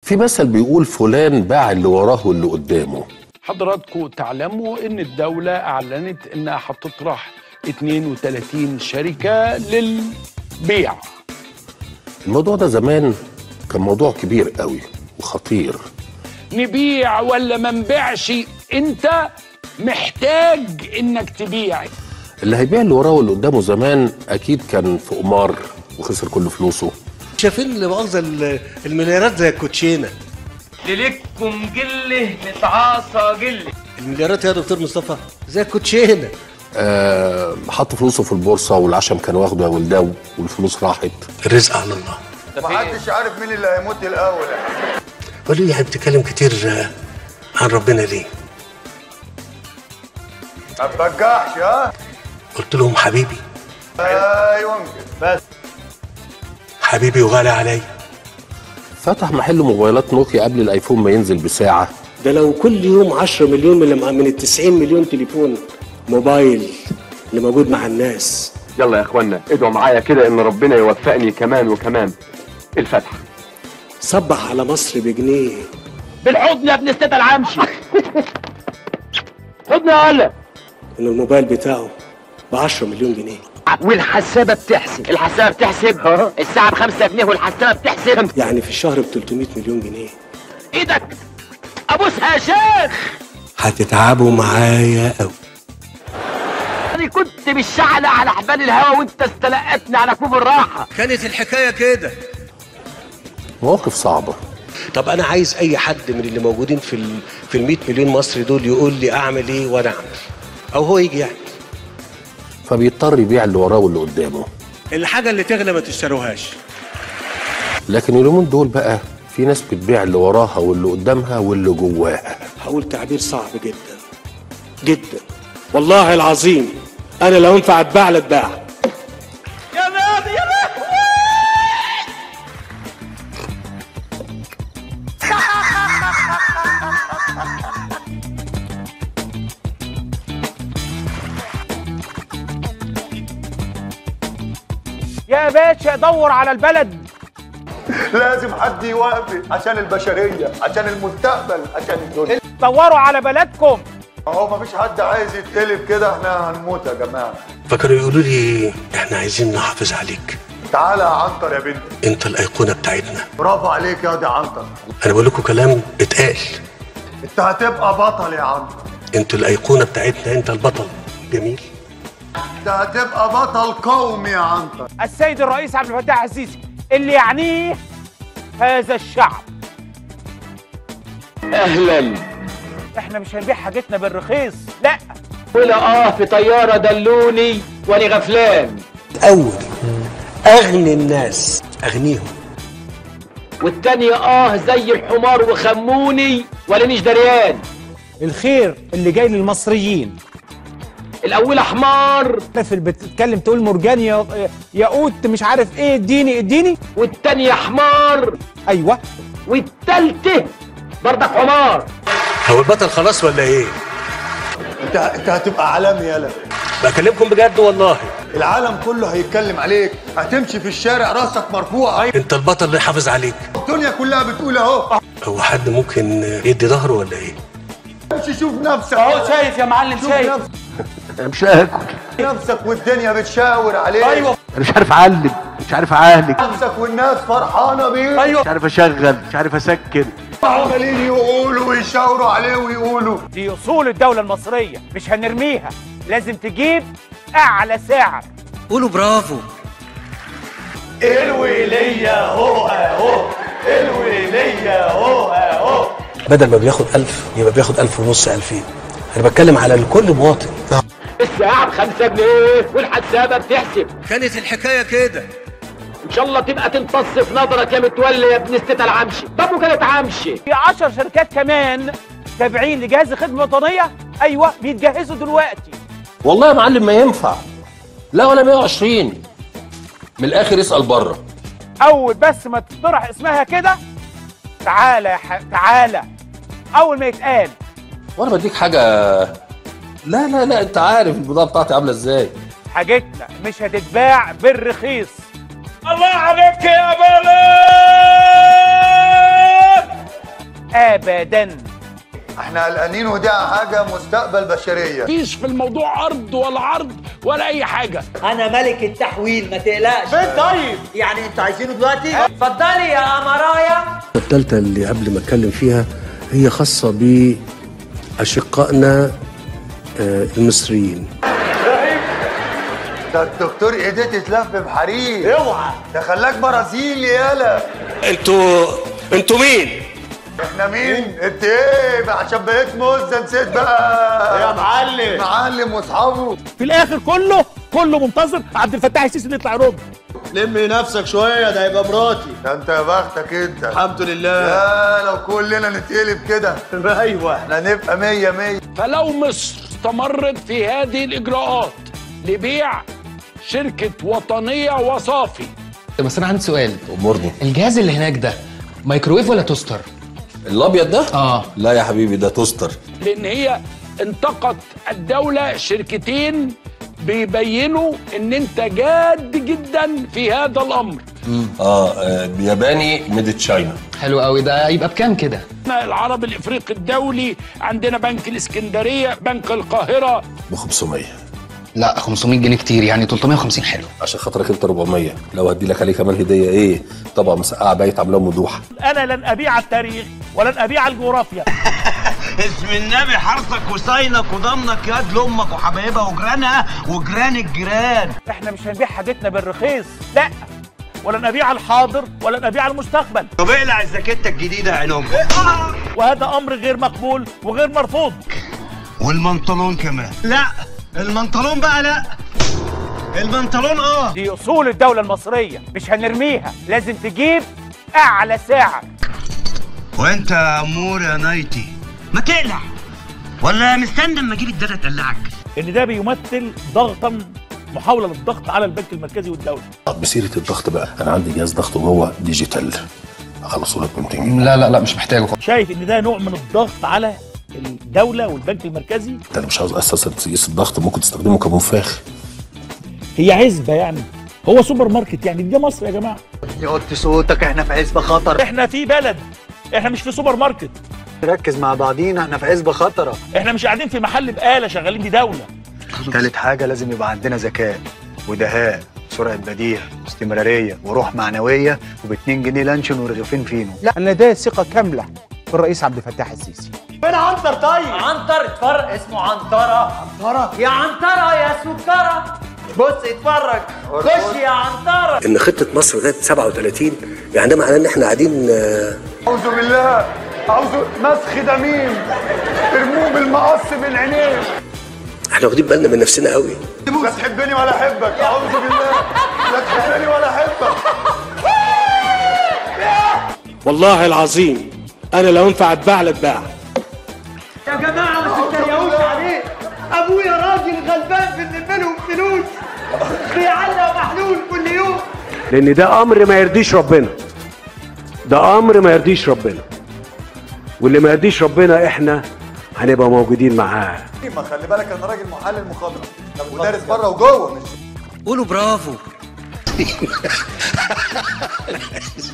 في مثل بيقول فلان باع اللي وراه واللي قدامه حضراتكم تعلموا ان الدولة اعلنت انها هتطرح 32 شركة للبيع الموضوع ده زمان كان موضوع كبير قوي وخطير نبيع ولا ما نبيعش انت محتاج انك تبيع اللي هيبيع اللي وراه واللي قدامه زمان اكيد كان في قمار وخسر كل فلوسه شايفين اللي مؤاخذه ال- المليارات زي الكوتشينه للكم جله نتعاصى جله المليارات يا دكتور مصطفى زي الكوتشينه آه حط فلوسه في البورصه والعشم كان واخده يا ولده والفلوس راحت الرزق على الله محدش عارف مين اللي هيموت الاول قالوا لي يعني بتتكلم كتير آه، عن ربنا ليه ما تبجحش ها قلت لهم حبيبي ايوه بس حبيبي وغالي عليا فتح محل موبايلات نوكيا قبل الايفون ما ينزل بساعه ده لو كل يوم 10 مليون من من ال 90 مليون تليفون موبايل اللي موجود مع الناس يلا يا اخوانا ادعوا معايا كده ان ربنا يوفقني كمان وكمان الفتح صبح على مصر بجنيه بالحضن يا ابن الستة العمشي حضن يا ولا ان الموبايل بتاعه ب 10 مليون جنيه والحسابة بتحسب الحسابة بتحسب الساعة بخمسة جنيه والحسابة بتحسب يعني في الشهر ب 300 مليون جنيه ايدك ابوسها يا شيخ هتتعبوا معايا قوي انا كنت بالشعلة على حبال الهوا وانت استلقتني على كوب الراحة كانت الحكايه كده مواقف صعبه طب انا عايز اي حد من اللي موجودين في ال في ال 100 مليون مصري دول يقول لي اعمل ايه وانا اعمل او هو يجي يعني فبيضطر يبيع اللي وراه واللي قدامه الحاجة اللي تغلى ما تشتروهاش لكن اليومين دول بقى في ناس بتبيع اللي وراها واللي قدامها واللي جواها هقول تعبير صعب جدا جدا والله العظيم انا لو ينفع اتباع لاتباع يا ماضي يا يا باشا دور على البلد لازم حد يوقف عشان البشريه عشان المستقبل عشان الدنيا دوروا على بلدكم هو مفيش حد عايز يتقلب كده احنا هنموت يا جماعه فكانوا يقولوا لي احنا عايزين نحافظ عليك تعالى يا عنتر يا بنتي انت الايقونه بتاعتنا برافو عليك يا دي عنتر انا بقول لكم كلام اتقال انت هتبقى بطل يا عنتر انتوا الايقونه بتاعتنا انت البطل جميل انت هتبقى بطل قومي يا عنتر السيد الرئيس عبد الفتاح السيسي اللي يعنيه هذا الشعب اهلا احنا مش هنبيع حاجتنا بالرخيص لا ولا اه في طيارة دلوني وانا غفلان اول اغني الناس اغنيهم والتانية اه زي الحمار وخموني ولا مش دريان الخير اللي جاي للمصريين الاولى حمار في بتتكلم تقول مرجان يا ياقوت مش عارف ايه اديني اديني والتانية حمار ايوه والتالتة برضك حمار هو البطل خلاص ولا ايه انت انت هتبقى عالمي يالا بكلمكم بجد والله العالم كله هيتكلم عليك هتمشي في الشارع راسك مرفوع انت البطل اللي حافظ عليك الدنيا كلها بتقول اهو هو حد ممكن يدي ظهره ولا ايه امشي شوف نفسك اهو شايف يا معلم شوف شايف نفسك انا مش هاكل نفسك والدنيا بتشاور عليك ايوه انا مش عارف اعلم مش عارف اعالج نفسك والناس فرحانه بيك ايوه مش عارف اشغل مش عارف اسكن عمالين يقولوا ويشاوروا عليه ويقولوا دي اصول الدوله المصريه مش هنرميها لازم تجيب اعلى سعر قولوا برافو الولية اهو اهو الولية اهو اهو بدل ما بياخد ألف يبقى بياخد ألف ونص ألفين أنا بتكلم على الكل مواطن الساعة بخمسة جنيه والحسابة بتحسب كانت الحكاية كده ان شاء الله تبقى تمتص في نظرك يا متولي يا ابن الستة العمشي طب وكانت عمشي في 10 شركات كمان تابعين لجهاز الخدمه الوطنيه ايوه بيتجهزوا دلوقتي والله يا معلم ما ينفع لا ولا 120 من الاخر اسال بره اول بس ما تطرح اسمها كده تعالى يا ح... تعالى اول ما يتقال وانا بديك حاجه لا لا لا انت عارف البضاعه بتاعتي عامله ازاي حاجتنا مش هتتباع بالرخيص الله عليك يا بلد ابدا احنا قلقانين ودي حاجه مستقبل بشريه مفيش في الموضوع ارض ولا عرض ولا اي حاجه انا ملك التحويل ما تقلقش فين طيب يعني انتوا عايزينه دلوقتي اتفضلي يا امرايا الثالثة اللي قبل ما اتكلم فيها هي خاصة بأشقائنا آه، المصريين ده الدكتور ايديه تتلف بحرير اوعى ده خلاك برازيلي يالا انتوا انتوا مين؟ احنا مين؟ انت ايه بقى عشان بقيت مزه نسيت بقى يا معلم. معلم واصحابه في الاخر كله كله منتظر عبد الفتاح السيسي اللي يطلع يرد لم نفسك شويه ده هيبقى مراتي ده انت يا بختك انت الحمد لله يا لو كلنا نتقلب كده ايوه احنا نبقى مية مية فلو مصر استمرت في هذه الاجراءات لبيع شركه وطنيه وصافي بس انا عندي سؤال امرني الجهاز اللي هناك ده مايكرويف ولا توستر الابيض ده اه لا يا حبيبي ده توستر لان هي انتقت الدوله شركتين بيبينوا ان انت جاد جدا في هذا الامر اه آه، ياباني ميد تشاينا حلو قوي ده يبقى بكام كده احنا العرب الافريقي الدولي عندنا بنك الاسكندريه بنك القاهره ب 500 لا 500 جنيه كتير يعني 350 حلو عشان خاطرك انت 400 لو هدي لك عليه كمان هديه ايه طبعا مسقعه بايت عاملاه مدوحه انا لن ابيع التاريخ ولن ابيع الجغرافيا اسم النبي حرصك وصينك وضمنك ياد لامك وحبايبها وجيرانها وجيران الجيران احنا مش هنبيع حاجتنا بالرخيص لا ولن ابيع الحاضر ولن ابيع المستقبل طب اقلع الزكته الجديده يا عين امك وهذا امر غير مقبول وغير مرفوض والمنطلون كمان لا المنطلون بقى لا المنطلون اه دي اصول الدوله المصريه مش هنرميها لازم تجيب اعلى سعر وانت يا امور يا نايتي ما تقلع ولا مستني اما اجيب الداتا تقلعك ان ده بيمثل ضغطا محاوله للضغط على البنك المركزي والدوله بسيره الضغط بقى انا عندي جهاز ضغط وهو ديجيتال اخلصه لك ب 200 جنيه لا لا لا مش محتاجه شايف ان ده نوع من الضغط على الدوله والبنك المركزي انت أنا مش عاوز اساسا تقيس الضغط ممكن تستخدمه كمنفاخ هي عزبه يعني هو سوبر ماركت يعني دي مصر يا جماعه يوطي صوتك احنا في عزبه خطر احنا في بلد احنا مش في سوبر ماركت ركز مع بعضينا احنا في عزبه خطره احنا مش قاعدين في محل بقاله شغالين دي دوله تالت حاجه لازم يبقى عندنا ذكاء ودهاء سرعه بديهه استمراريه وروح معنويه وب 2 جنيه لانشون ورغيفين فينو لا انا لدي ثقه كامله في الرئيس عبد الفتاح السيسي فين عنتر طيب عنتر اتفرج اسمه عنترة عنترة يا عنترة يا سكرة بص اتفرج خش يا عنترة إن خطة مصر لغاية 37 يعني ده معناه إن إحنا قاعدين آه، اعوذ بالله اعوذ مسخ دميم ارموه بالمقص من عينيه إحنا واخدين بالنا من نفسنا قوي لا تحبني ولا احبك اعوذ بالله لا تحبني ولا احبك والله العظيم انا لو ينفع اتباع لاتباع يا جماعة ما تتريقوش عليه ابويا راجل غلبان بنلم لهم فلوس بيعلق محلول كل يوم لان ده امر ما يرضيش ربنا ده امر ما يرضيش ربنا واللي ما يرضيش ربنا احنا هنبقى موجودين معاه ما خلي بالك انا راجل محلل مخابره ودارس بره وجوه مش قولوا برافو